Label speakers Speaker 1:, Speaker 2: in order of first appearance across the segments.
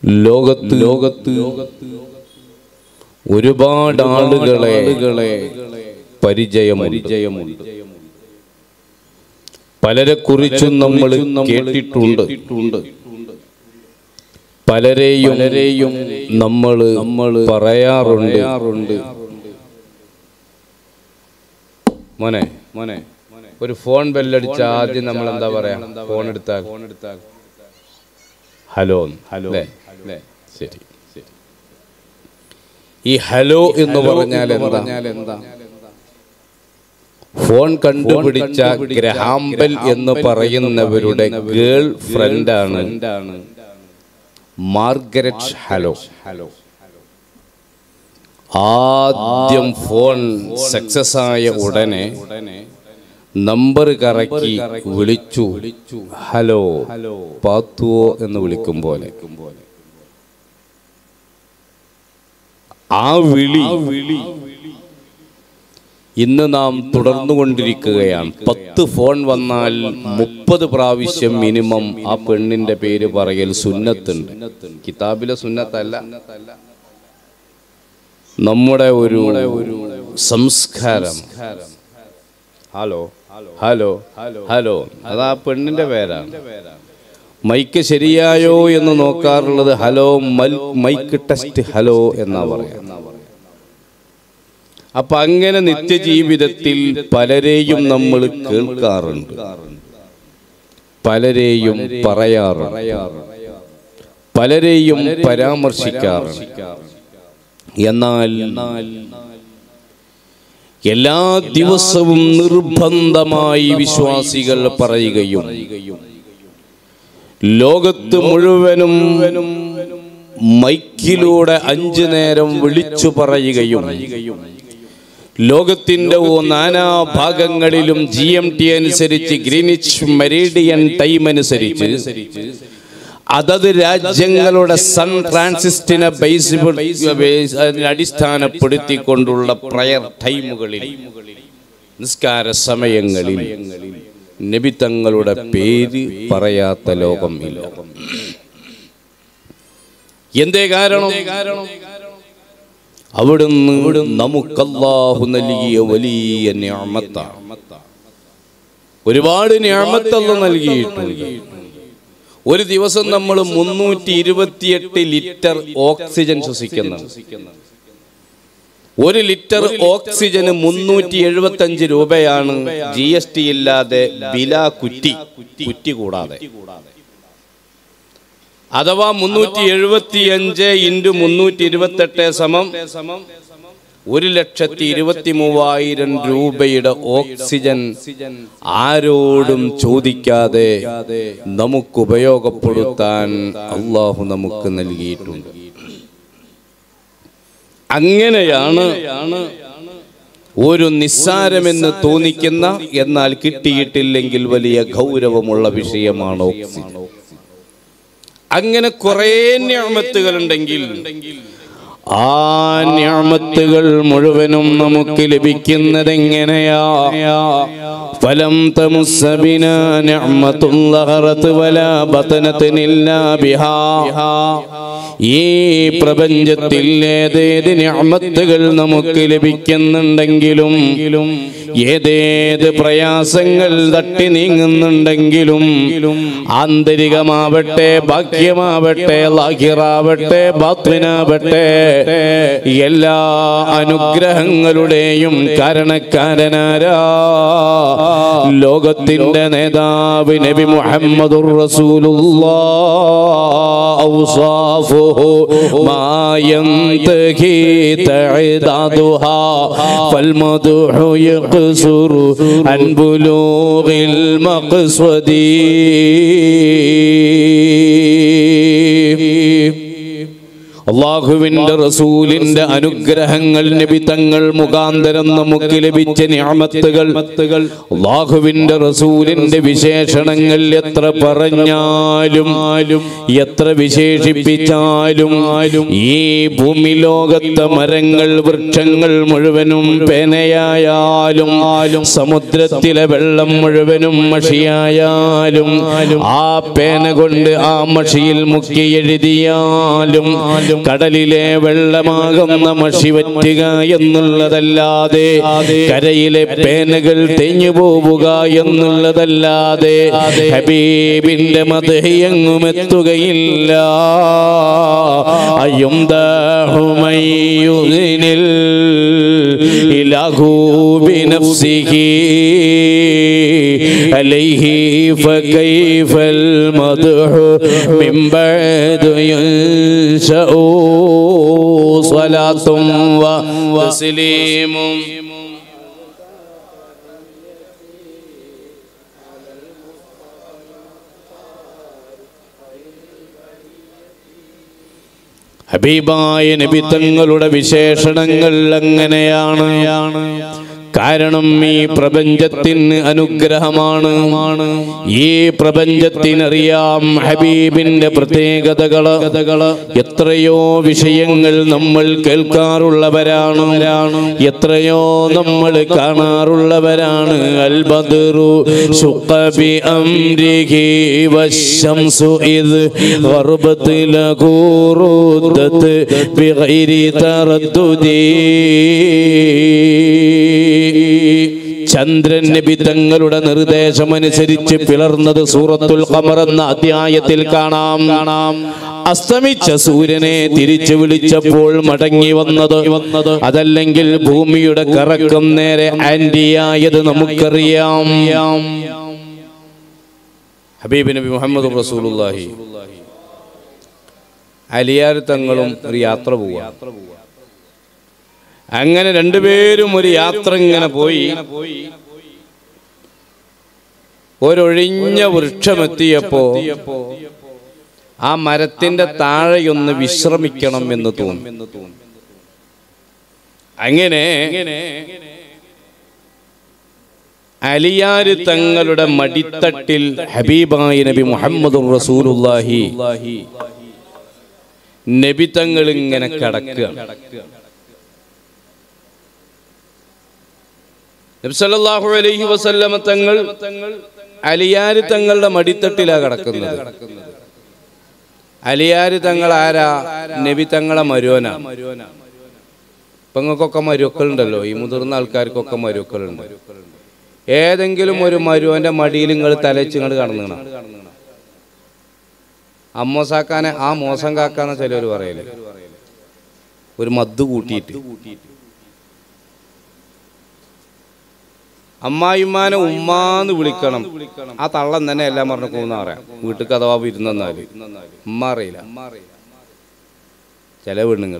Speaker 1: ലോകത്ത് ലോകത്ത് ഒരുപാട് ആളുകളെ പരിചയം പരിചയമുണ്ട് പലരെ കുറിച്ചും നമ്മൾ കേട്ടിട്ടുണ്ട് പലരെയും പലരെയും നമ്മൾ നമ്മൾ പറയാറുണ്ട് മോനെ മോനെ ഒരു ഫോൺ ബെല്ലടിച്ച ആദ്യം നമ്മൾ എന്താ പറയാ ഫോൺ എടുത്താൽ ഫോൺ എടുത്താൽ ഹലോ ഹലോ അല്ലേ ശരി ശരി ഈ ഹലോ എന്ന് പറഞ്ഞാൽ എന്താ ഫോൺ കണ്ടുപിടിച്ച ഗ്രഹാംബൽ എന്ന് പറയുന്നവരുടെ ഗേൾ ഫ്രണ്ടാണ് മാർഗരറ്റ് ഹലോ ഹലോ ആദ്യം ഫോൺ സക്സസ് ആയ ഉടനെ നമ്പർ കറക്കി വിളിച്ചു ഹലോ പാത്തുവോ എന്ന് വിളിക്കും പോലെ ആ വിളി ഇന്ന് നാം തുടർന്നുകൊണ്ടിരിക്കുകയാണ് പത്ത് ഫോൺ വന്നാൽ മുപ്പത് പ്രാവശ്യം മിനിമം ആ പെണ്ണിന്റെ പേര് പറയൽ സുന്നത്തുണ്ട് കിതാബിലെ സുന്നത്തല്ല നമ്മുടെ ഒരു ഒരു സംസ്കാരം ഹലോ ഹലോ ഹലോ അത് ആ പെണ്ണിന്റെ പേരാണ് മൈക്ക് ശരിയായോ എന്ന് നോക്കാറുള്ളത് ഹലോ മൽ മൈക്ക് ടെസ്റ്റ് ഹലോ എന്നാ പറയാ അപ്പൊ അങ്ങനെ നിത്യജീവിതത്തിൽ പലരെയും നമ്മൾ കേൾക്കാറുണ്ട് പലരെയും പറയാറുണ്ട് പലരെയും പരാമർശിക്കാറുണ്ട് എന്നാൽ എല്ലാ ദിവസവും നിർബന്ധമായി വിശ്വാസികൾ പറയുകയും ലോകത്ത് മുഴുവനും മൈക്കിലൂടെ അഞ്ചു നേരം വിളിച്ചു പറയുകയും ലോകത്തിന്റെ ഓ നാനാ ഭാഗങ്ങളിലും ജി എം ടി അനുസരിച്ച് ഗ്രീനിച്ച് മെരീഡിയൻ ടൈം അനുസരിച്ച് അതത് രാജ്യങ്ങളുടെ സൺ ട്രാൻസിസ്റ്റിനെ ബേസ് അതിനെ അടിസ്ഥാനപ്പെടുത്തിക്കൊണ്ടുള്ള പ്രയർ ടൈമുകളിൽ നിസ്കാര സമയങ്ങളിൽ നബി തങ്ങളുടെ പേര് പറയാത്ത ലോകം ഇല്ല എന്തേ കാരണം അവിടുന്ന് നമുക്ക് അല്ലാഹു നൽകിയ വലിയ ഞാമത്താണ് ഒരുപാട് ഞാമത്തല്ല നൽകിയിട്ടുണ്ട് ഒരു ദിവസം നമ്മൾ മുന്നൂറ്റി ഇരുപത്തിയെട്ട് ലിറ്റർ ഓക്സിജൻ ശ്വസിക്കുന്നുണ്ട് ഒരു ലിറ്റർ ഓക്സിജന് മുന്നൂറ്റി എഴുപത്തി അഞ്ച് രൂപയാണ് ജി എസ് ടി ഇല്ലാതെ ബില കുറ്റി കുറ്റി കൂടാതെ അഥവാ മുന്നൂറ്റി എഴുപത്തി അഞ്ച് ഇൻറ്റു മുന്നൂറ്റി ഇരുപത്തെട്ട് സമം ഒരു ലക്ഷത്തി ഇരുപത്തി മൂവായിരം രൂപയുടെ ഓക്സിജൻ ആരോടും ചോദിക്കാതെ നമുക്ക് ഉപയോഗപ്പെടുത്താൻ അള്ളാഹു നമുക്ക് നൽകിയിട്ടുണ്ട് അങ്ങനെയാണ് ഒരു നിസ്സാരമെന്ന് തോന്നിക്കുന്ന എന്നാൽ കിട്ടിയിട്ടില്ലെങ്കിൽ വലിയ ഗൗരവമുള്ള വിഷയമാണ് ഓക്സിജൻ അങ്ങനെ കുറെ ഞാമത്തുകൾ ഉണ്ടെങ്കിൽ ആ ഞാമത്തുകൾ മുഴുവനും നമുക്ക് ലഭിക്കുന്നത് എങ്ങനെയാ ഫലം തമുസബിന നിഅമത്തുല്ലഹറത്ത് വലാ ബതനത്തിനില്ലാ ബിഹാ ഈ പ്രപഞ്ചത്തിൽ ഏതേത് ഞാമത്തുകൾ നമുക്ക് ലഭിക്കുന്നുണ്ടെങ്കിലും ഏതേത് പ്രയാസങ്ങൾ തട്ടി നീങ്ങുന്നുണ്ടെങ്കിലും ആന്തരികമാവട്ടെ ബാഹ്യമാവട്ടെ ലാഹിറാവട്ടെ ബാത്വിനാവട്ടെ എല്ലാ അനുഗ്രഹങ്ങളുടെയും കാരണക്കാരനാരാ ലോകത്തിന്റെ നേതാവ് നബി മുഹമ്മദുർ റസൂലുള്ളാഹ് ما ينتهي تعدادها فالمدح يقصر عن بلوغ المقصد അള്ളാഹുവിന്റെ റസൂലിന്റെ അനുഗ്രഹങ്ങൾ നിബിതങ്ങൾ മുഖാന്തരം നമുക്ക് ലഭിച്ച ഞാമത്തുകൾ അള്ളാഹുവിന്റെ റസൂലിന്റെ വിശേഷണങ്ങൾ എത്ര പറഞ്ഞാലും എത്ര വിശേഷിപ്പിച്ചാലും ഈ ഭൂമി ലോകത്തെ മരങ്ങൾ വൃക്ഷങ്ങൾ മുഴുവനും പേനയായാലും സമുദ്രത്തിലെ വെള്ളം മുഴുവനും മഷിയായാലും ആ പേന കൊണ്ട് ആ മഷിയിൽ മുക്കി എഴുതിയാലും കടലിലെ വെള്ളമാകുന്ന മഷി വറ്റുക എന്നുള്ളതല്ലാതെ കരയിലെ പേനകൾ തെഞ്ഞു പോവുക എന്നുള്ളതല്ലാതെ ഹബീബിന്റെ മതയങ്ങും എത്തുകയില്ല അയ്യുംദാഹുമയ്യുനിൽ ഇലാഹു ബിനഫ്സിഹി عليه فكيف المدح من بعد ينشأ صلاة وتسليم ഹബീബായ നബി തങ്ങളുടെ വിശേഷണങ്ങൾ അങ്ങനെയാണ് കാരണം ഈ പ്രപഞ്ചത്തിന് അനുഗ്രഹമാണ് ഈ പ്രപഞ്ചത്തിനറിയാം ഹബീബിന്റെ പ്രത്യേകതകള് എത്രയോ വിഷയങ്ങൾ നമ്മൾ കേൾക്കാറുള്ളവരാണ് എത്രയോ നമ്മൾ കാണാറുള്ളവരാണ് അൽബദറു ശുഖബി അംരിഹി വശംസു ഇദ് غربت له ردت بغير تردد ചന്ദ്രൻ നബി തങ്ങളുടെ നിർദ്ദേശമനുസരിച്ച് പിളർന്നത് സൂറത്തുൽ ഖമർ എന്ന അധ്യായത്തിൽ കാണാം കാണാം അസ്തമിച്ച സൂര്യനെ തിരിച്ചു വിളിച്ചപ്പോൾ മടങ്ങി വന്നത് വന്നത് അതല്ലെങ്കിൽ ഭൂമിയുടെ കറക്കം നേരെ ആന്റിയായത് നമുക്കറിയാം ഹബീബ് നബി മുഹമ്മദ് റസൂലുള്ളാഹി അലിയാർ തങ്ങളും ഒരു യാത്ര പോവുക അങ്ങനെ രണ്ടുപേരും ഒരു യാത്ര ഇങ്ങനെ പോയി ഒരൊഴിഞ്ഞ വൃക്ഷമെത്തിയപ്പോ ആ മരത്തിന്റെ താഴെയൊന്ന് വിശ്രമിക്കണം എന്ന് തോന്നി അങ്ങനെ അലിയാര് തങ്ങളുടെ മടിത്തട്ടിൽ ഹബീബായി നബി മുഹമ്മദ് റസൂലുള്ളാഹി നബി തങ്ങൾ ഇങ്ങനെ കിടക്കുക നബ്സല്ലാഹു അലൈഹി വസല്ലമ തങ്ങൾ അലിയാര് തങ്ങളുടെ മടിത്തട്ടിലാ കിടക്കുന്നത് അലിയാര് തങ്ങൾ ആരാ നബി തങ്ങളെ മരുവന പെങ്ങൾക്കൊക്കെ മരുക്കളുണ്ടല്ലോ ഈ മുതിർന്ന ആൾക്കാർക്കൊക്കെ മരുക്കളുണ്ട് ഏതെങ്കിലും ഒരു മരുവന്റെ മടിയിൽ നിങ്ങൾ തലച്ച് ഇങ്ങോട്ട് കടന്നു അമ്മോസാക്കാനെ ആ മോശം കാക്കാന്ന ചിലവർ പറയല് ഒരു മദ്ദ് കൂട്ടിയിട്ട് അമ്മായിമാനെ ഉമ്മാന്ന് വിളിക്കണം ആ തള്ളൻ തന്നെ എല്ലാം പറഞ്ഞു പോകുന്ന പറയാം വീട്ടിൽ അഥവാ വിരുന്നാല് ഉമ്മ അറിയില്ല ചില പെണ്ണുങ്ങൾ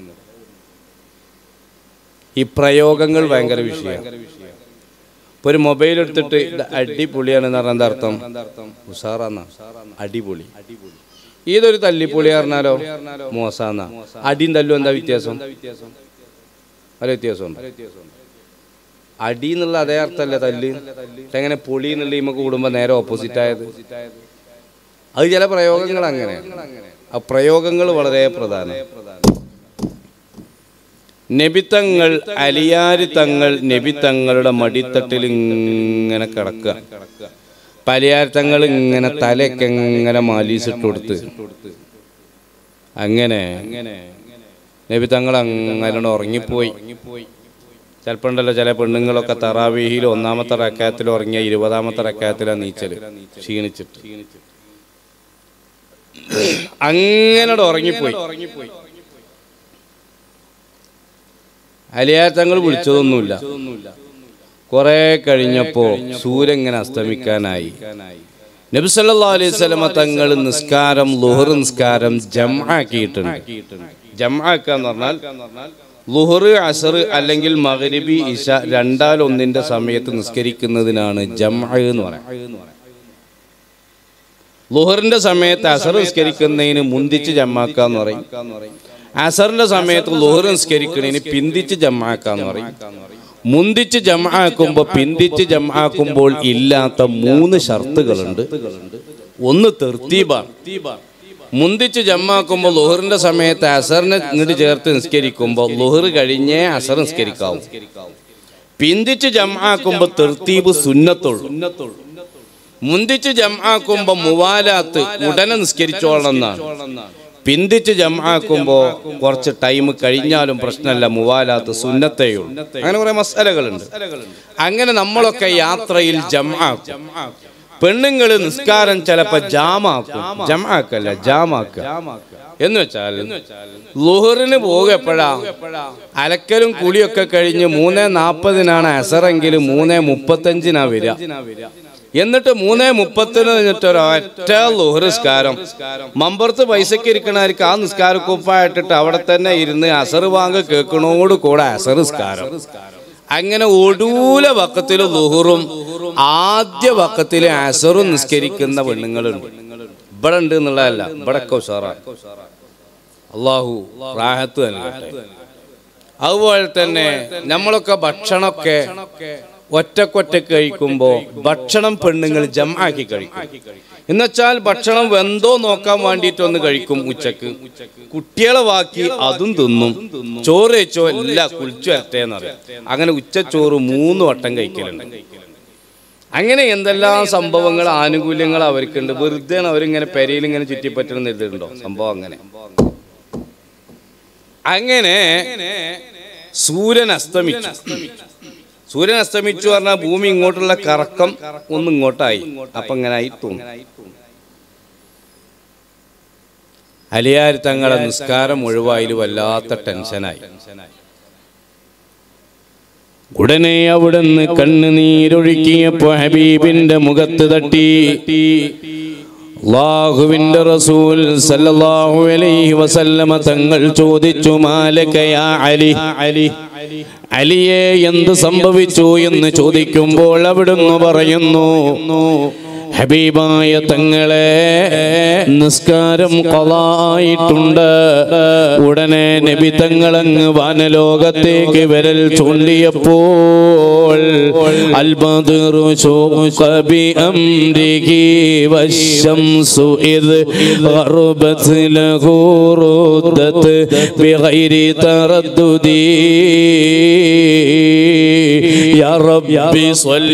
Speaker 1: ഈ പ്രയോഗങ്ങൾ ഭയങ്കര വിഷയമാണ് ഇപ്പൊ ഒരു മൊബൈൽ എടുത്തിട്ട് ഇത് അടിപൊളിയാണ് എന്ന് പറഞ്ഞാൽ എന്താ അർത്ഥം ഉഷാറാന്ന അടിപൊളി ഇതൊരു തല്ലിപ്പൊളി പറഞ്ഞാലോ മോശാന്ന അടിയും തല്ലും എന്താ വ്യത്യാസം അല്ല വ്യത്യാസമുണ്ട് അടി എന്നുള്ള അതേ അർത്ഥമല്ല തല്ല് എങ്ങനെ പൊളി എന്നുള്ള നമുക്ക് കൂടുമ്പോ നേരെ ഓപ്പോസിറ്റ് ആയത് അത് ചില പ്രയോഗങ്ങൾ അങ്ങനെ ആ പ്രയോഗങ്ങൾ വളരെ പ്രധാനം നബിത്തങ്ങൾ അലിയാരി തങ്ങൾ നബിത്തങ്ങളുടെ മടിത്തട്ടിൽ ഇങ്ങനെ കിടക്കുക പലിയാർ തങ്ങൾ ഇങ്ങനെ തലയൊക്കെ ഇങ്ങനെ മാലീസിട്ട് കൊടുത്ത് അങ്ങനെ നബി തങ്ങൾ അങ്ങനെ ഉറങ്ങിപ്പോയി ചിലപ്പോൾ ഉണ്ടല്ലോ ചില പെണ്ണുങ്ങളൊക്കെ തറാവീഹിൽ ഒന്നാമത്തെ റക്കായത്തിൽ ഉറങ്ങിയ ഇരുപതാമത്തെ റക്കായത്തിലാണ് നീച്ചല് ക്ഷീണിച്ചിട്ട് അങ്ങനെ ഉറങ്ങിപ്പോയി അലിയാർ തങ്ങൾ വിളിച്ചതൊന്നുമില്ല കുറെ കഴിഞ്ഞപ്പോ സൂര്യൻ ഇങ്ങനെ അസ്തമിക്കാനായി നബിസല്ലാ അലൈഹി സ്വലമ തങ്ങൾ നിസ്കാരം ലുഹർ നിസ്കാരം ജമാക്കിയിട്ടുണ്ട് ജമാക്കുക എന്ന് പറഞ്ഞാൽ ലുഹർ അസർ അല്ലെങ്കിൽ മഗ്രിബി ഇഷ രണ്ടാൽ ഒന്നിന്റെ സമയത്ത് നിസ്കരിക്കുന്നതിനാണ് ജമ എന്ന് പറയുന്നത് ലുഹറിന്റെ സമയത്ത് അസർ നിസ്കരിക്കുന്നതിന് മുന്തിച്ച് ജമാക്കുക എന്ന് പറയും അസറിന്റെ സമയത്ത് ലോഹർ നിസ്കരിക്കണേന് പിന്തിച്ച് ജമാക്കാന്ന് പറയും മുന്തിച്ച് ജമാക്കുമ്പോ പിന്തിച്ച് ജമാക്കുമ്പോൾ ഇല്ലാത്ത മൂന്ന് ഷർത്തുകളുണ്ട് ഒന്ന് തെർത്തീബാണ് മുന്തിച്ച് ജമ്മാക്കുമ്പോൾ ലുഹറിന്റെ സമയത്ത് അസറിനെ ഇങ്ങോട്ട് ചേർത്ത് നിസ്കരിക്കുമ്പോൾ ലുഹർ കഴിഞ്ഞേ അസർ നിസ്കരിക്കാവും പിന്തിച്ച് ജമ്മാക്കുമ്പോൾ തെർത്തീബ് സുന്നത്തുള്ളൂ മുന്തിച്ച് ജംആക്കുമ്പോ മുവാലാത്ത് ഉടനെ നിസ്കരിച്ചോളണം എന്നാണ് പിന്തിച്ച് ജംആക്കുമ്പോ കുറച്ച് ടൈം കഴിഞ്ഞാലും പ്രശ്നമല്ല മുവാലാത്ത് സുന്നത്തേയുള്ളൂ അങ്ങനെ കുറെ മസാലകളുണ്ട് അങ്ങനെ നമ്മളൊക്കെ യാത്രയിൽ ജംആക്കും പെണ്ണുങ്ങൾ നിസ്കാരം ചിലപ്പോ ജാമാക്കും ജംആക്കല്ല ജാമാക്ക എന്ന് വെച്ചാൽ ലുഹറിന് പോകുക എപ്പോഴാ അലക്കലും കുളിയൊക്കെ കഴിഞ്ഞ് മൂന്നേ നാൽപ്പതിനാണ് അസറെങ്കിൽ മൂന്നേ മുപ്പത്തഞ്ചിനാ വരിക എന്നിട്ട് മൂന്നേ മുപ്പത്തിന് കഴിഞ്ഞിട്ട് ഒരൊറ്റ ലുഹറിസ്കാരം മമ്പർത്ത് പൈസക്ക് ഇരിക്കണവർക്ക് ആ നിസ്കാര കുപ്പായിട്ടിട്ട് അവിടെ തന്നെ ഇരുന്ന് അസർ വാങ്ങ് കേൾക്കണോട് കൂടെ അസറിസ്കാരം അങ്ങനെ ഒടൂല വക്കത്തിൽ ലുഹറും ആദ്യ വക്കത്തിൽ അസറും നിസ്കരിക്കുന്ന പെണ്ണുങ്ങളുണ്ട് ഇവിടെ ഉണ്ട് എന്നുള്ളതല്ല ഇവിടെ ഉഷാറാണ് അള്ളാഹു റാഹത്ത് നൽകട്ടെ അതുപോലെ തന്നെ നമ്മളൊക്കെ ഭക്ഷണമൊക്കെ ഒറ്റക്കൊറ്റക്ക് കഴിക്കുമ്പോൾ ഭക്ഷണം പെണ്ണുങ്ങൾ ജമാക്കി കഴിക്കും എന്നുവെച്ചാൽ ഭക്ഷണം വെന്തോ നോക്കാൻ വേണ്ടിയിട്ട് ഒന്ന് കഴിക്കും ഉച്ചക്ക് കുട്ടികളെ ബാക്കി അതും തിന്നും ചോറ് വെച്ചോ എല്ലാം കുളിച്ചു വരട്ടെ എന്നറിയാം അങ്ങനെ ഉച്ചച്ചോറ് മൂന്ന് വട്ടം കഴിക്കലുണ്ട് അങ്ങനെ എന്തെല്ലാം സംഭവങ്ങൾ ആനുകൂല്യങ്ങൾ അവർക്കുണ്ട് വെറുതെ അവരിങ്ങനെ പെരയിൽ ഇങ്ങനെ ചുറ്റിപ്പറ്റണം എഴുതിയിട്ടുണ്ടോ സംഭവം അങ്ങനെ അങ്ങനെ സൂര്യൻ അസ്തമിച്ചു സൂര്യൻ അസ്തമിച്ചു പറഞ്ഞാൽ ഭൂമി ഇങ്ങോട്ടുള്ള കറക്കം ഒന്ന് ഇങ്ങോട്ടായി അപ്പൊ ഇങ്ങനെ ആയി തോന്നും അലിയാർ തങ്ങളെ നിസ്കാരം ഒഴിവായിൽ വല്ലാത്ത ടെൻഷനായി ഉടനെ അവിടുന്ന് കണ്ണുനീരൊഴുക്കിയപ്പോ ഹബീബിന്റെ മുഖത്ത് തട്ടി അള്ളാഹുവിന്റെ റസൂൽ സല്ലല്ലാഹു അലൈഹി വസല്ലമ തങ്ങൾ ചോദിച്ചു മാലകയാ അലി അലി അലിയെ എന്ത് സംഭവിച്ചു എന്ന് ചോദിക്കുമ്പോൾ അവിടുന്ന് പറയുന്നു ഹബീബായ തങ്ങളെ നിസ്കാരം കൊളായിട്ടുണ്ട് ഉടനെ നബി തങ്ങളങ്ങ് വാനലോകത്തേക്ക് വിരൽ ചൂണ്ടിയപ്പോൾ അൽബദറു ശോഖ ബിഅംരിഹി വശംസു ഇദ് غربت له ردت بغير تردد يا رب صلِّ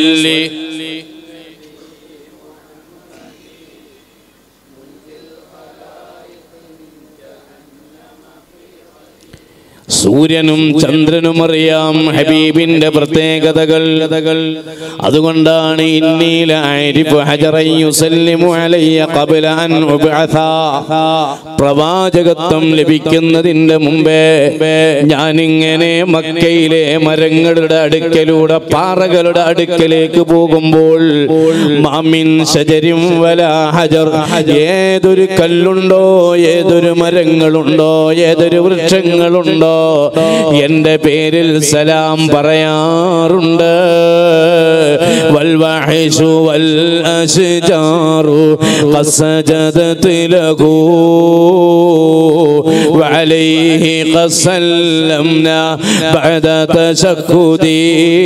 Speaker 1: സൂര്യനും ചന്ദ്രനും അറിയാം ഹബീബിന്റെ പ്രത്യേകതകൾ അതുകൊണ്ടാണ് ഇന്നീല ആരിഫ് ഹജറൻ യുസല്ലിമു അലയ്യ ഖബ്ല അൻ ഉബ്അഥ പ്രവാചകത്വം ലഭിക്കുന്നതിന്റെ മുമ്പേ ഞാനിങ്ങനെ മക്കയിലെ മരങ്ങളുടെ അടുക്കലൂടെ പാറകളുടെ അടുക്കലേക്ക് പോകുമ്പോൾ മാമിൻ ഷജരിം വല ഹജർ ഏതൊരു കല്ലുണ്ടോ ഏതൊരു മരങ്ങളുണ്ടോ ഏതൊരു വൃക്ഷങ്ങളുണ്ടോ എന്റെ പേരിൽ സലാം പറയാറുണ്ട് വൽവഹിഷു വൽ അശ്ജാറു قسجدت له وعليه قد سلمنا بعد تشكدي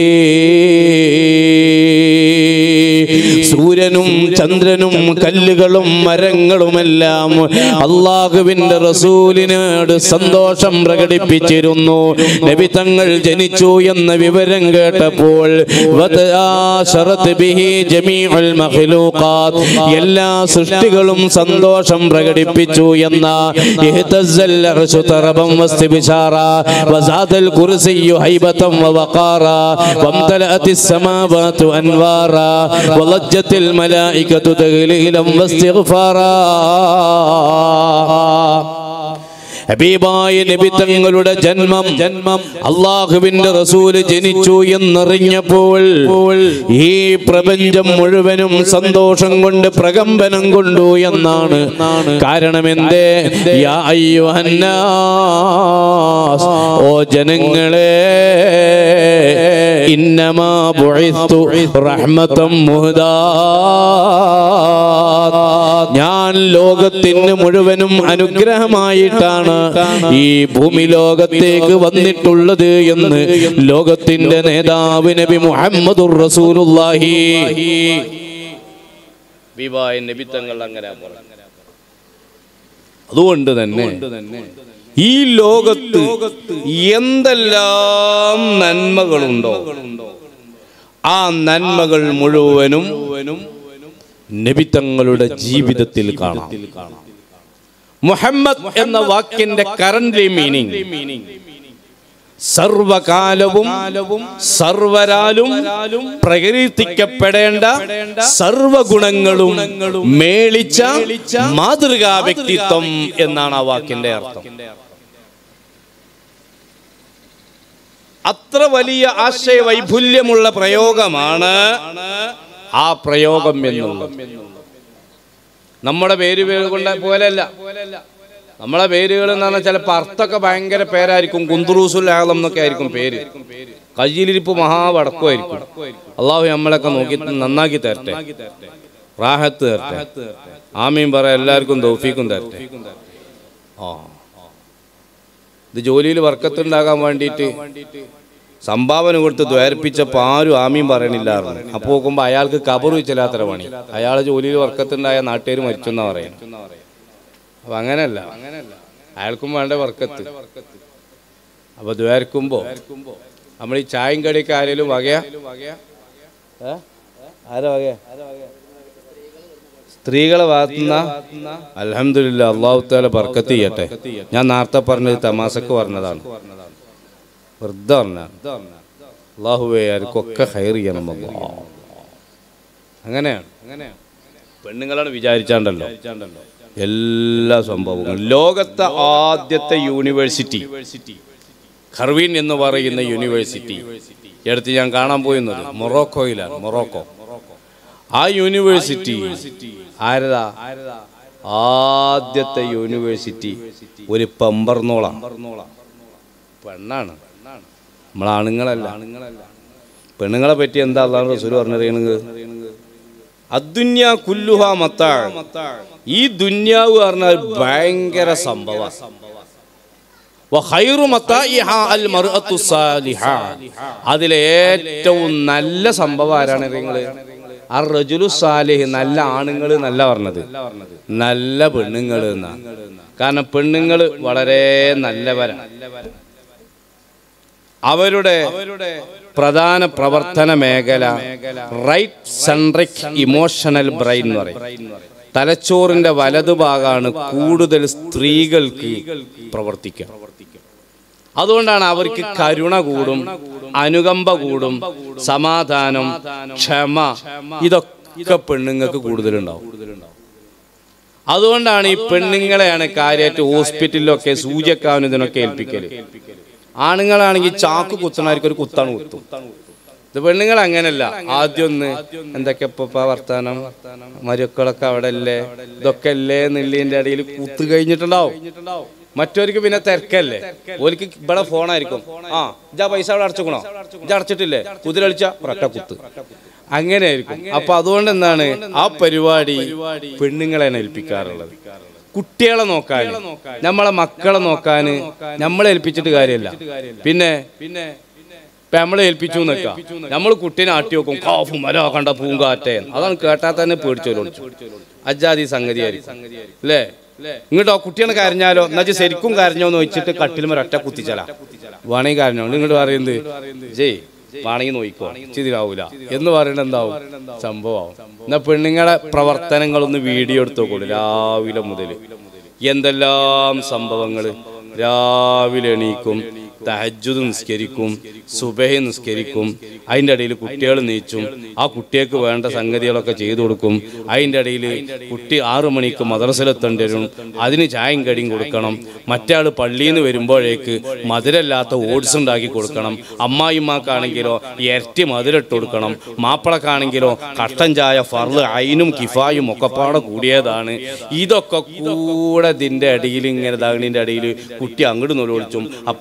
Speaker 1: സൂര്യനും ചന്ദ്രനും കല്ലുകളും മരങ്ങളുമെല്ലാം അള്ളാഹുവിന്റെ റസൂലിനോട് സന്തോഷം പ്രകടിപ്പിച്ചിരുന്നു നബി തങ്ങൾ ജനിച്ചു എന്ന വിവരം കേട്ടപ്പോൾ വതആശറത് ബിഹി ജമീഉൽ മഖ്ലൂഖാത്ത് എല്ലാ സൃഷ്ടികളും സന്തോഷം പ്രകടിപ്പിച്ചു എന്ന ഇഹ്തസ്സൽ അർശു തറബം വസ്തിബിശാറ വസാദൽ കുർസിയു ഹൈബതം വവഖാറ വംതലഅത് السماوات أنوارا وضجت الملائكة تغليلا واستغفارا ഹബീബായ നബി തങ്ങളുടെ ജന്മം ജന്മം അള്ളാഹുവിന്റെ റസൂല് ജനിച്ചു എന്നറിഞ്ഞപ്പോൾ ഈ പ്രപഞ്ചം മുഴുവനും സന്തോഷം കൊണ്ട് പ്രകമ്പനം കൊണ്ടു എന്നാണ് കാരണം എന്തേ യാ അയ്യുഹന്നാസ് ഓ ജനങ്ങളെ ഇന്നമാ ബുഇസ്തു റഹ്മതം മുഹദാ ഞാൻ ലോകത്തിന് മുഴുവനും അനുഗ്രഹമായിട്ടാണ് ഈ ഭൂമി ലോകത്തേക്ക് വന്നിട്ടുള്ളത് എന്ന് ലോകത്തിന്റെ നേതാവ് നബി മുഹമ്മദുർ റസൂലുള്ളാഹി വിവാഹ നബി തങ്ങൾ അങ്ങനെ പറഞ്ഞു അതുകൊണ്ട് തന്നെ ഈ ലോകത്ത് എന്തെല്ലാം നന്മകളുണ്ടോ ആ നന്മകൾ മുഴുവനും നബിത്തങ്ങളുടെ ജീവിതത്തിൽ കാണാം മുഹമ്മദ് എന്ന വാക്കിന്റെ കറന്റ് മീനിങ് സർവകാലവും സർവരാലും പ്രകീർത്തിക്കപ്പെടേണ്ട സർവഗുണങ്ങളും മേളിച്ച മാതൃകാ വ്യക്തിത്വം എന്നാണ് ആ വാക്കിന്റെ അർത്ഥം അത്ര വലിയ ആശയ വൈപുല്യമുള്ള പ്രയോഗമാണ് ആ പ്രയോഗം എന്നുള്ളത് നമ്മുടെ പേര് പേര് കൊണ്ട് പോലെയല്ല നമ്മളെ പേരുകൾ എന്ന് പറഞ്ഞാൽ ചിലപ്പോൾ അർത്ഥമൊക്കെ ഭയങ്കര പേരായിരിക്കും കുന്തുറൂസുൽ ആളം എന്നൊക്കെ ആയിരിക്കും പേര് കയ്യിലിരിപ്പ് മഹാവടക്കമായിരിക്കും അള്ളാഹു നമ്മളൊക്കെ നോക്കി നന്നാക്കി തരട്ടെ റാഹത്ത് തരട്ടെ ആമീൻ പറ എല്ലാവർക്കും തൗഫീക്കും തരട്ടെ ആ ഇത് ജോലിയിൽ വർക്കത്തുണ്ടാകാൻ വേണ്ടിയിട്ട് സംഭാവന കൊടുത്ത് ദ്വേർപ്പിച്ചപ്പോൾ ആരും ആമീൻ പറയണില്ലായിരുന്നു അപ്പോൾ നോക്കുമ്പോൾ അയാൾക്ക് കബർ വെച്ചില്ലാത്ര പണി അയാൾ ജോലിയിൽ വർക്കത്തുണ്ടായ നാട്ടുകാർ മരിച്ചെന്നാ പറയുന്നത് അപ്പൊ അങ്ങനെയല്ല അയാൾക്കും വേണ്ട വർക്കത്ത് അപ്പൊ ദ്വേർക്കുമ്പോ നമ്മൾ ഈ ചായം കടിയൊക്കെ ആരെങ്കിലും വകയാ ഏ? ആരാ വകയാ സ്ത്രീകളെ ഭാഗത്തുനിന്ന അലഹമില്ല അള്ളാഹു താല ബർക്കത്ത് ചെയ്യട്ടെ ഞാൻ നേരത്തെ പറഞ്ഞത് തമാസക്ക് പറഞ്ഞതാണ് വെറുതെ പറഞ്ഞ അള്ളാഹുവേ ആർക്കൊക്കെ ഹയർ ചെയ്യണം അല്ലാ. അങ്ങനെയാണ് അങ്ങനെയാണ് പെണ്ണുങ്ങളാണ് വിചാരിച്ചാണ്ടല്ലോ എല്ലാ സംഭവങ്ങളും ലോകത്തെ ആദ്യത്തെ യൂണിവേഴ്സിറ്റി ഖർവീൻ എന്ന് പറയുന്ന യൂണിവേഴ്സിറ്റി എടുത്ത് ഞാൻ കാണാൻ പോയിരുന്നത് മൊറോക്കോയിലാണ് മൊറോക്കോ ആ യൂണിവേഴ്സിറ്റി ആരതാ ആദ്യത്തെ യൂണിവേഴ്സിറ്റി ഒരു പമ്പർന്നോളാണ് പെണ്ണാണ് നമ്മളാണുങ്ങളല്ല പെണ്ണുങ്ങളെ പറ്റി എന്താ അള്ളാഹു റസൂൽ പറഞ്ഞറിയണത് അദ്ദുന്യ കുല്ലുഹ മത്താ ഈ ദുന്യാവ് പറഞ്ഞാൽ ഭയങ്കര സംഭവ അതിലെ ഏറ്റവും നല്ല സംഭവം ആരാണ് നിങ്ങള് ആ റജുലു സാലിഹ് നല്ല ആണുങ്ങൾ നല്ല പറഞ്ഞത് നല്ല പെണ്ണുങ്ങൾ എന്നാ കാരണം പെണ്ണുങ്ങൾ വളരെ നല്ലവരാണ് അവരുടെ പ്രധാന പ്രവർത്തന മേഖല റൈറ്റ് സെൻട്രിക് ഇമോഷണൽ ബ്രെയിൻ എന്ന് പറയും തലച്ചോറിന്റെ വലതുഭാഗമാണ് കൂടുതൽ സ്ത്രീകൾക്ക് പ്രവർത്തിക്കുക അതുകൊണ്ടാണ് അവർക്ക് കരുണ കൂടും അനുകമ്പ കൂടും സമാധാനം ക്ഷമ ഇതൊക്കെ പെണ്ണുങ്ങൾക്ക് കൂടുതലുണ്ടാവും അതുകൊണ്ടാണ് ഈ പെണ്ണുങ്ങളെയാണ് കാര്യമായിട്ട് ഹോസ്പിറ്റലിലൊക്കെ സൂചക്കാനും ഇതിനൊക്കെ ഏൽപ്പിക്കല് ആണുങ്ങളാണെങ്കിൽ ചാക്ക് കുത്തണായിരിക്കും ഒരു കുത്താണ് കുത്തും ഇത് പെണ്ണുങ്ങൾ അങ്ങനല്ല ആദ്യം ഒന്ന് എന്തൊക്കെ ഇപ്പൊ വർത്താനം മരുക്കളൊക്കെ അവിടെ അല്ലേ ഇതൊക്കെ അല്ലേ എന്നുള്ളതിന്റെ ഇടയിൽ കുത്ത് കഴിഞ്ഞിട്ടുണ്ടാവും മറ്റവർക്ക് പിന്നെ തിരക്കല്ലേ ഓർക്ക് ഇവിടെ ഫോണായിരിക്കും ആ ഇജാ പൈസ അവിടെ അടച്ചുക്കണോ ഇജ അടച്ചിട്ടില്ലേ കുതിരളിച്ച ഒരൊറ്റ കുത്ത് അങ്ങനെ ആയിരിക്കും അപ്പൊ അതുകൊണ്ട് എന്താണ് ആ പരിപാടി പെണ്ണുങ്ങളെയാണ് ഏൽപ്പിക്കാറുള്ളത് കുട്ടികളെ നോക്കാൻ നമ്മളെ മക്കളെ നോക്കാൻ നമ്മളെ ഏൽപ്പിച്ചിട്ട് കാര്യമില്ല പിന്നെ പിന്നെ ഇപ്പൊ നമ്മളെ ഏൽപ്പിച്ചു നിൽക്കാം നമ്മൾ കുട്ടീനെ ആട്ടി വെക്കും കാഫും മര കണ്ട പൂങ്കാറ്റേ അതാണ് കേട്ടാൽ തന്നെ പേടിച്ചോലോ അജാതി സംഗതിയായിരിക്കും അല്ലേ ഇങ്ങോട്ടോ കുട്ടികളെ കരഞ്ഞാലോ എന്നുവെച്ചാ ശരിക്കും കരഞ്ഞോ എന്ന് വെച്ചിട്ട് കട്ടിൽ ഒറ്റ കുത്തിച്ചല വേണമെങ്കിൽ കരഞ്ഞോ ഇങ്ങോട്ട് പറയുന്നത് ജയ് വേണമെങ്കിൽ നോയിക്കോ ചിതിരാവൂല എന്ന് പറയുന്നത് എന്താവും സംഭവമാവും എന്നാ പെണ്ണുങ്ങളെ പ്രവർത്തനങ്ങളൊന്ന് വീഡിയോ എടുത്ത് നോക്കുള്ളൂ രാവിലെ മുതൽ എന്തെല്ലാം സംഭവങ്ങൾ രാവിലെ എണീക്കും തഹജ്ജുദ് നിസ്കരിക്കും സുബഹി നിസ്കരിക്കും അതിൻ്റെ ഇടയിൽ കുട്ടികൾ നീച്ചും ആ കുട്ടികൾക്ക് വേണ്ട സംഗതികളൊക്കെ ചെയ്തു കൊടുക്കും അതിൻ്റെ ഇടയിൽ കുട്ടി ആറു മണിക്ക് മദ്രസയിലെത്തേണ്ടി വരും അതിന് ചായയും കടിയും കൊടുക്കണം മറ്റേ ആൾ പള്ളിയിൽ നിന്ന് വരുമ്പോഴേക്ക് മധുരമില്ലാത്ത ഓട്സ് ഉണ്ടാക്കി കൊടുക്കണം അമ്മായിമാക്കാണെങ്കിലോ ഇരട്ടി മധുരട്ട് കൊടുക്കണം മാപ്പിളക്കാണെങ്കിലോ കട്ടൻ ചായ ഫർള് അയിനും കിഫായും ഒക്കെ പാടെ കൂടിയതാണ് ഇതൊക്കെ കൂടെ ഇതിൻ്റെ ഇടയിൽ ഇങ്ങനെ ദാഗണിൻ്റെ ഇടയിൽ കുട്ടി അങ്ങോട്ട് നൊലോളിച്ചും അപ്പം അതിന്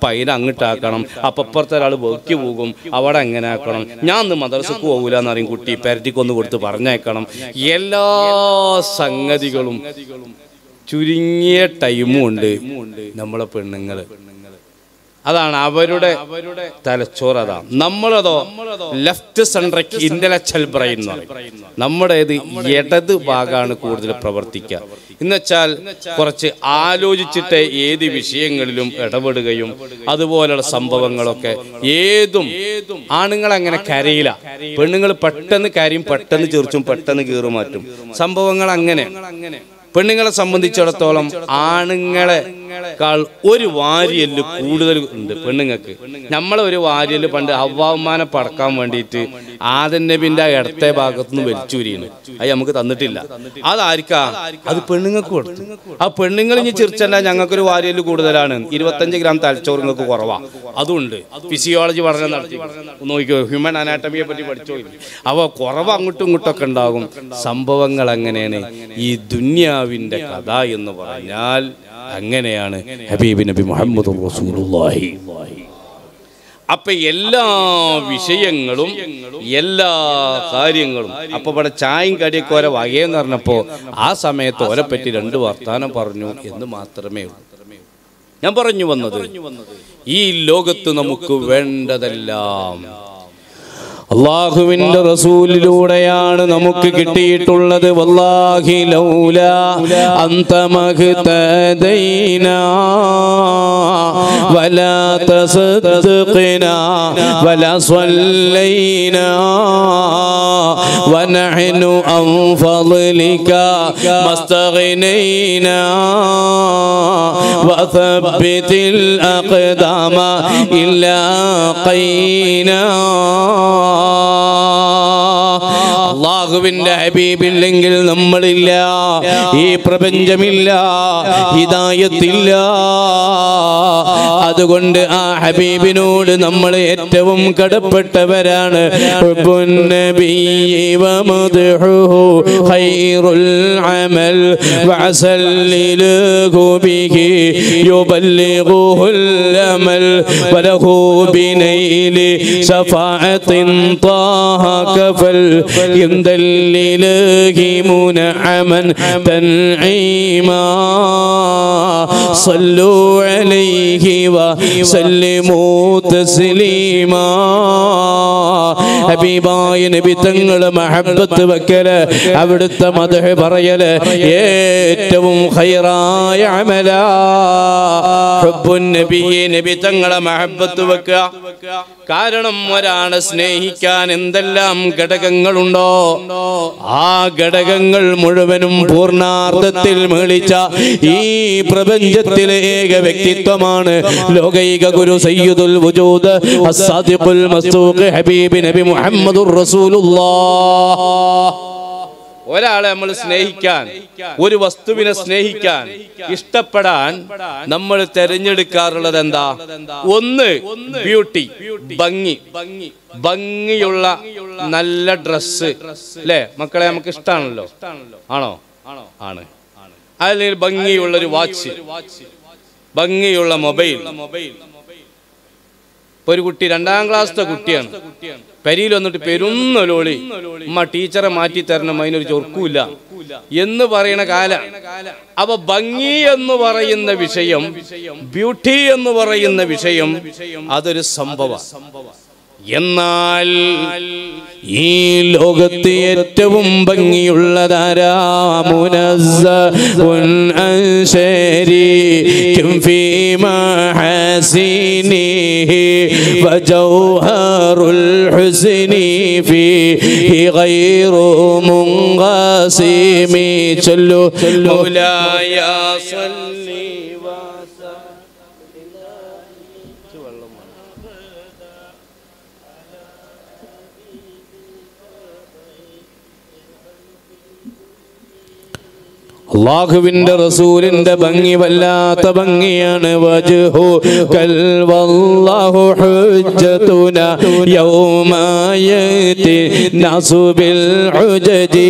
Speaker 1: അങ്ങോട്ടാക്കണം അപ്പം ഇപ്പുറത്തെ ഒരാൾ വെക്കി പോകും അവിടെ എങ്ങനെ ആക്കണം ഞാൻ ഇന്ന് മദ്രസക്ക് പോകൂല എന്ന് പറയും കുട്ടി പെരട്ടിക്കൊന്ന് കൊടുത്ത് പറഞ്ഞേക്കണം എല്ലാ സംഗതികളും ചുരുങ്ങിയ ടൈമും ഉണ്ട് നമ്മളെ പെണ്ണുങ്ങൾ അതാണ് അവരുടെ തലച്ചോറ് അതാ നമ്മളതോ ലെഫ്റ്റ് സെൻട്രക്ക് ഇന്റലക്ച്വൽ ബ്രെയിൻ എന്ന് പറയും നമ്മുടെ ഇത് ഇടത് ഭാഗമാണ് കൂടുതൽ പ്രവർത്തിക്കുക എന്നുവെച്ചാൽ കുറച്ച് ആലോചിച്ചിട്ട് ഏത് വിഷയങ്ങളിലും ഇടപെടുകയും അതുപോലുള്ള സംഭവങ്ങളൊക്കെ ഏതും ആണുങ്ങൾ അങ്ങനെ കരയില്ല പെണ്ണുങ്ങൾ പെട്ടെന്ന് കരയും പെട്ടെന്ന് ചെറിച്ചും പെട്ടെന്ന് കീറും മാറ്റും സംഭവങ്ങൾ അങ്ങനെ പെണ്ണുങ്ങളെ സംബന്ധിച്ചിടത്തോളം ആണുങ്ങളെക്കാൾ ഒരു വാരിയല് കൂടുതൽ ഉണ്ട് പെണ്ണുങ്ങൾക്ക് നമ്മളെ ഒരു വാരിയല് പണ്ട് ഹവ്വാമാനെ പടക്കാൻ വേണ്ടിയിട്ട് ആദൻ നബിന്റെ ആ ഇടത്തെ ഭാഗത്തുനിന്ന് വലിച്ചൂരിയാണ് അത് നമുക്ക് തന്നിട്ടില്ല അതായിരിക്കാ അത് പെണ്ണുങ്ങൾക്ക് കൊടുത്തു ആ പെണ്ണുങ്ങൾ ഇനി ചിരിച്ചല്ല ഞങ്ങൾക്കൊരു വാരിയല് കൂടുതലാണ് ഇരുപത്തഞ്ച് ഗ്രാം തലച്ചോറ് നിങ്ങൾക്ക് കുറവാ അതുണ്ട് ഫിസിയോളജി പഠനം നടത്തി നോക്കിക്കോ ഹ്യൂമൻ അനാട്ടമിയെ പറ്റി പഠിച്ചോ അവ കുറവ് അങ്ങോട്ടും ഇങ്ങോട്ടൊക്കെ ഉണ്ടാകും സംഭവങ്ങൾ അങ്ങനെയാണ് ഈ ദുന്യാവിന്റെ കഥ എന്ന് പറഞ്ഞാൽ അങ്ങനെയാണ് ഹബീബ് നബി മുഹമ്മദ് റസൂലുള്ളാഹി അപ്പൊ എല്ലാ വിഷയങ്ങളും എല്ലാ കാര്യങ്ങളും അപ്പൊ ഇവിടെ ചായയും കടിയൊക്കെ ഓരോ വകയെന്ന് പറഞ്ഞപ്പോ ആ സമയത്ത് ഓരെ പറ്റി രണ്ട് വർത്താനം പറഞ്ഞു എന്ന് മാത്രമേ ഉള്ളൂ ഞാൻ പറഞ്ഞു വന്നത് ഈ ലോകത്ത് നമുക്ക് വേണ്ടതെല്ലാം അള്ളാഹുവിന്റെ റസൂലിലൂടെയാണ് നമുക്ക് കിട്ടിയിട്ടുള്ളത് വല്ലാഹി ലൗല അന്ത മഹ്തദൈന വലാ തസദ്ഖന വലാ സ്വല്ലൈന ونحن عن فضلك ما استغنينا وثبت الأقدام إلا قينا അള്ളാഹുവിന്റെ ഹബീബില്ലെങ്കിൽ നമ്മളില്ല ഈ പ്രപഞ്ചമില്ല ഹിദായത്തില്ല അതുകൊണ്ട് ആ ഹബീബിനോട് നമ്മൾ ഏറ്റവും കടപ്പെട്ടവരാണ് ഹുബ്ബുൻ നബിയ്യി വമദ്ഹുഹു ഖൈറുൽ അമൽ വഅസല്ലിലുഹു ബിഹി യുബല്ലിഗുഹുൽ അമൽ വലഹു ബിനൈലി ശഫാഅത്തിൻ طه كفل عند الإله منعما تنعيما صلوا عليه وسلموا تسليما ഹബീബായ നബി തങ്ങളെ മഹബത്ത് വെക്കല് അവിടുത്തെ മതഹ് പറയല് ഏറ്റവും ഖൈറായ അമല ഹുബ്ബുൻ നബിയെ നബി തങ്ങളെ മഹബത്ത് വെക്കുക കാരണം ഒരാളെ സ്നേഹിക്കാൻ എന്തെല്ലാം ഘടകങ്ങളുണ്ടോ ആ ഘടകങ്ങൾ മുഴുവനും പൂർണ്ണാർത്ഥത്തിൽ മേളിച്ച ഈ പ്രപഞ്ചത്തിലെ ഏക വ്യക്തിത്വമാണ് ലോകൈക ഗുരു സയ്യിദുൽ വജൂദ് അസ്സാദിഖുൽ മസ്തൂഖ് ഹബീബ് നബി മുഹമ്മദുർ റസൂലുള്ളാഹ് ഒരാളെ നമ്മൾ സ്നേഹിക്കാൻ ഒരു വസ്തുവിനെ സ്നേഹിക്കാൻ ഇഷ്ടപ്പെടാൻ നമ്മൾ തെരഞ്ഞെടുക്കാറുള്ളത് എന്താ ഒന്ന് ബ്യൂട്ടി ഭംഗി ഭംഗിയുള്ള നല്ല ഡ്രസ്സ് അല്ലേ മക്കളെ നമുക്ക് ഇഷ്ടമാണല്ലോ ആണോ ആണ് അല്ലെങ്കിൽ ഭംഗിയുള്ള ഒരു വാച്ച് ഭംഗിയുള്ള മൊബൈൽ ഇപ്പൊ ഒരു കുട്ടി രണ്ടാം ക്ലാസ്സിലെ കുട്ടിയാണ് പെരിയിൽ വന്നിട്ട് പെരുന്നൊലോളി ഉമ്മ ടീച്ചറെ മാറ്റി തരണം അതിനൊരു ചൊർക്കൂല എന്ന് പറയുന്ന കാല അപ്പൊ ഭംഗി എന്ന് പറയുന്ന വിഷയം ബ്യൂട്ടി എന്ന് പറയുന്ന വിഷയം അതൊരു സംഭവം എന്നാൽ ഈ ലോകത്ത് ഏറ്റവും ഭംഗിയുള്ളതാരാ മുനസ്സഉൻ അൻ ശരീക്കും ഫീ മഹാസിനിഹി വജൗഹറുൽ ഹുസ്നി ഫീഹി ഗൈറു മുൻഖസിമി ചൊല്ലു മൗലായ സല്ലി അള്ളാഹുവിന്റെ റസൂലിന്റെ ഭംഗി വല്ലാത്ത ഭംഗിയാണ് വജ്ഹു കൽ വല്ലാഹു ഹുജ്ജതുന യൗമായതി നസുബിൽ ഉജജി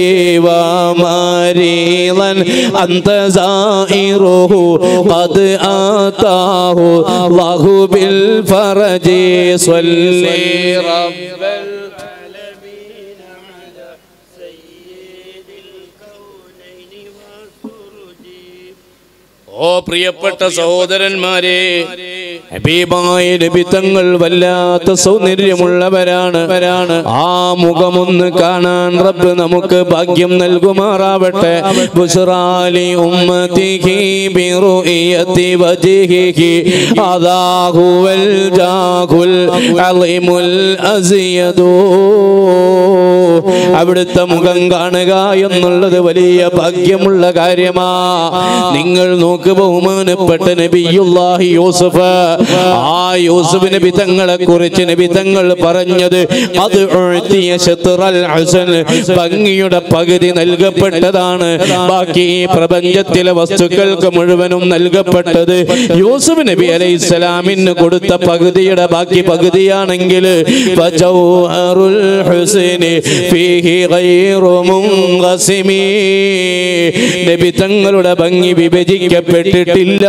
Speaker 1: വമാരീളൻ അന്ത സായിറുഹു ഖദ് ആതാഹു അല്ലാഹു ബിൽ ഫറജി സ്വല്ലി റബ്ബൽ
Speaker 2: العالمين على سيد الكونين والفرج
Speaker 1: ഓ പ്രിയപ്പെട്ട സഹോദരന്മാരെ ഹബീബായ നബി തങ്ങൾ വല്ലാത്ത സൗന്ദര്യമുള്ളവരാണ് വരാണ് ആ മുഖമൊന്ന് കാണാൻ റബ്ബ് നമുക്ക് ഭാഗ്യം നൽകുമാറാവട്ടെ ബുസ്റാലി ഉമ്മതിഹി ബിറുഇയതി വജ്ഹിഹി അദാഹുവൽ ജാഹുൽ അളിമുൽ അസിയദൂ അവിടുത്തെ മുഖം കാണുക എന്നുള്ളത് വലിയ ഭാഗ്യമുള്ള കാര്യമാ നിങ്ങൾ നോക്ക് ബഹുമാനപ്പെട്ട നബിയുല്ലാഹി യൂസഫ് ആ യൂസഫ് നബി തങ്ങളെ കുറിച്ച് നബി തങ്ങൾ പറഞ്ഞത് അത് ഉഴ്ത്തിയ ശത്റൽ ഹസൻ ഭംഗിയുടെ പകുതി നൽകപ്പെട്ടതാണ് ബാക്കി ഈ പ്രപഞ്ചത്തിലെ വസ്തുക്കൾക്ക് മുഴുവനും നൽകപ്പെട്ടത് യൂസുഫ് നബി അലൈഹി സ്വലാമിന് കൊടുത്ത പകുതിയുടെ ബാക്കി പകുതിയാണെങ്കിൽ ഫജൗഹറുൽ ഹുസ്നി ഫീഹി ഗൈറു മുൻഖസിമി നബി തങ്ങളുടെ ഭംഗി വിഭജിക്കപ്പെട്ടിട്ടില്ല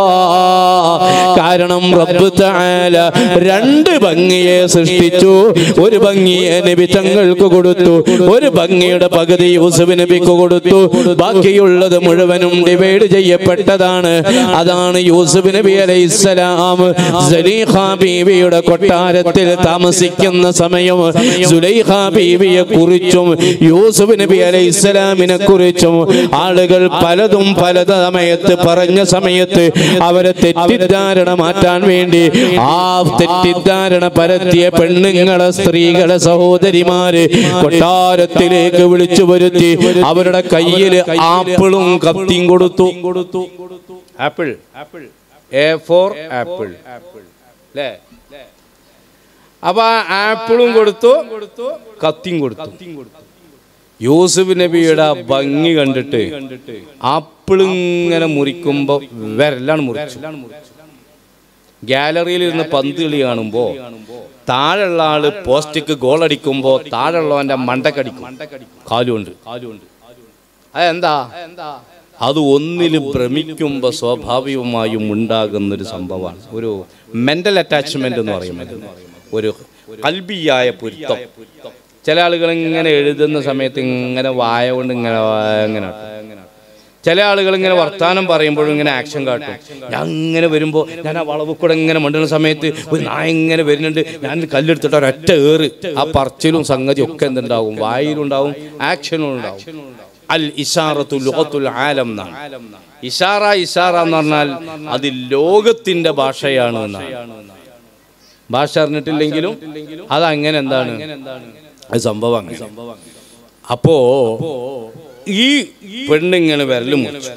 Speaker 1: കാരണം റബ്ബ് തആല രണ്ട് ഭംഗിയെ സൃഷ്ടിച്ചു ഒരു ഭംഗിയെ നബി തങ്ങൾക്ക് കൊടുത്തു ഒരു ഭംഗിയുടെ പകുതി യൂസുഫ് നബിക്ക് കൊടുത്തു ബാക്കിയുള്ളത് മുഴുവനും ഡിവൈഡ് ചെയ്യപ്പെട്ടതാണ് അതാണ് യൂസുഫ് നബി അലൈഹിസ്സലാം സലീഖ ബീവിയുടെ കൊട്ടാരത്തിൽ താമസിക്കുന്ന സമയം സുലൈഖ ബീവിയെ കുറിച്ചും യൂസുഫ് നബി അലൈഹിസ്സലാമിനെ കുറിച്ചും ആളുകൾ പലതും പല സമയത്ത് പറഞ്ഞ സമയത്ത് അവരെ തെറ്റിദ്ധാരണ മാറ്റാൻ വേണ്ടി ആ തെറ്റിദ്ധാരണ പരത്തിയ പെണ്ണുങ്ങളെ സ്ത്രീകളെ സഹോദരിമാര് കൊട്ടാരത്തിലേക്ക് വിളിച്ചു വരുത്തി അവരുടെ കയ്യിൽ ആപ്പിളും കത്തിയും കൊടുത്തു കൊടുത്തു apple apple A for apple അല്ലേ അപ്പൊ ആ ആപ്പിളും കൊടുത്തു കത്തിയും കൊടുത്തു യൂസുഫ് നബിയുടെ ആ ഭംഗി കണ്ടിട്ട് ആപ്പിളിങ്ങനെ മുറിക്കുമ്പോ വിരലാണ് മുറിച്ചു ഗാലറിയിൽ ഇരുന്ന് പന്ത് കളി കാണുമ്പോ താഴെയുള്ള ആള് പോസ്റ്റിക്ക് ഗോൾ അടിക്കുമ്പോ താഴെയുള്ളവന്റെ മണ്ടക്കടിക്കും കാലുകൊണ്ട് അതെന്താ അത് ഒന്നിൽ ഭ്രമിക്കുമ്പോ സ്വാഭാവികമായും ഉണ്ടാകുന്നൊരു സംഭവമാണ് ഒരു മെന്റൽ അറ്റാച്ച്മെന്റ് എന്ന് പറയുന്നത് ഒരു കൽബിയായ പൊരുത്തം ചില ആളുകൾ ഇങ്ങനെ എഴുതുന്ന സമയത്ത് ഇങ്ങനെ വായ കൊണ്ട് ഇങ്ങനെ ഇങ്ങനെ ചില ആളുകൾ ഇങ്ങനെ വർത്താനം പറയുമ്പോഴും ഇങ്ങനെ ആക്ഷൻ കാട്ടും ഞാൻ ഇങ്ങനെ വരുമ്പോൾ ഞാൻ ആ വളവ് കൂടെ ഇങ്ങനെ മണ്ടുന്ന സമയത്ത് ഒരു നായ ഇങ്ങനെ വരുന്നുണ്ട് ഞാൻ കല്ലെടുത്തിട്ട് ഒരൊറ്റ ഏറ് ആ പറച്ചിലും സംഗതി ഒക്കെ എന്തുണ്ടാവും വായിലുണ്ടാവും ആക്ഷനും ഉണ്ടാവും അൽ ഇഷാറത്തു ലുഖത്തുൽ ആലം എന്നാണ് ഇഷാറ ഇഷാറ എന്ന് പറഞ്ഞാൽ അത് ലോകത്തിന്റെ ഭാഷയാണ് എന്നാണ് ഭാഷ അറിഞ്ഞിട്ടില്ലെങ്കിലും അത് അങ്ങനെ എന്താണ് അത് സംഭവം അങ്ങനെ. അപ്പോ ഈ പെണ്ണിങ്ങനെ വിരലും മുറിച്ചു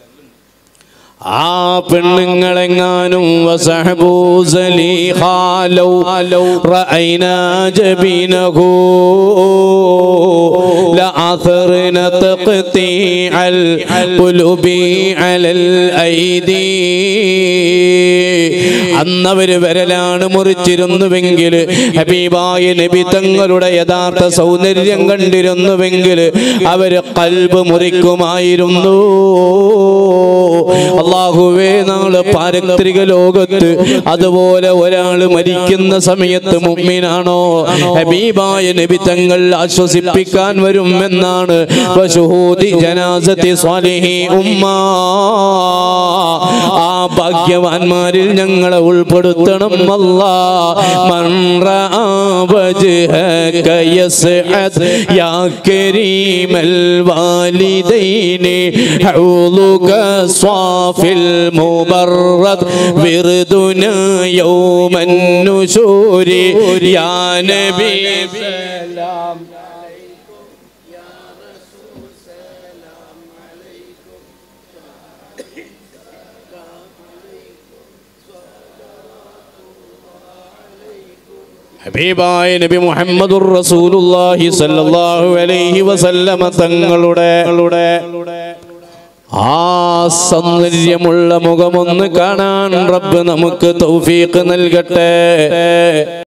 Speaker 1: ആ പെണ്ണുങ്ങളെങ്ങാനും വസഹബൂ സലീഹാലൗ റഅയ്നാ ജബീനഹു ലഅഥർന തഖ്തീഅൽ ഖുലുബി അലൽ ഐദി അന്നവര് വിരലാണ് മുറിച്ചിരുന്നുവെങ്കിൽ ഹബീബായ നബി തങ്ങളുടെ യഥാർത്ഥ സൗന്ദര്യം കണ്ടിരുന്നുവെങ്കിൽ അവര് കൽബ് മുറിക്കുമായിരുന്നു അള്ളാഹുവേ നാള് പാരത്രിക ലോകത്ത് അതുപോലെ ഒരാൾ മരിക്കുന്ന സമയത്ത് മുമ്മിനാണോ ഹബീബായ നബി തങ്ങൾ ആശ്വസിപ്പിക്കാൻ വരും എന്നാണ് വശുഹൂദി ജനാസത്തി സ്വാലിഹി ഉമ്മ ആ ഭാഗ്യവാന്മാരിൽ ഞങ്ങളെ ഉൾപ്പെടുത്തണം അല്ലാ മൻ റആ വജ്ഹക യസ്അദ് യാ കരീമൽ വാലിദൈനി ഹൗലുക സ്വാഫിൽ മുബറദ് വിർദുന യൗമൻ നുശൂരി യാ നബി സലാം ഹബീബായ നബി മുഹമ്മദുർ റസൂലുള്ളാഹി സ്വല്ലല്ലാഹു അലൈഹി വസല്ലമ തങ്ങളുടെ ആ സൗന്ദര്യമുള്ള മുഖമൊന്ന് കാണാൻ റബ്ബ് നമുക്ക് തൗഫീഖ് നൽകട്ടെ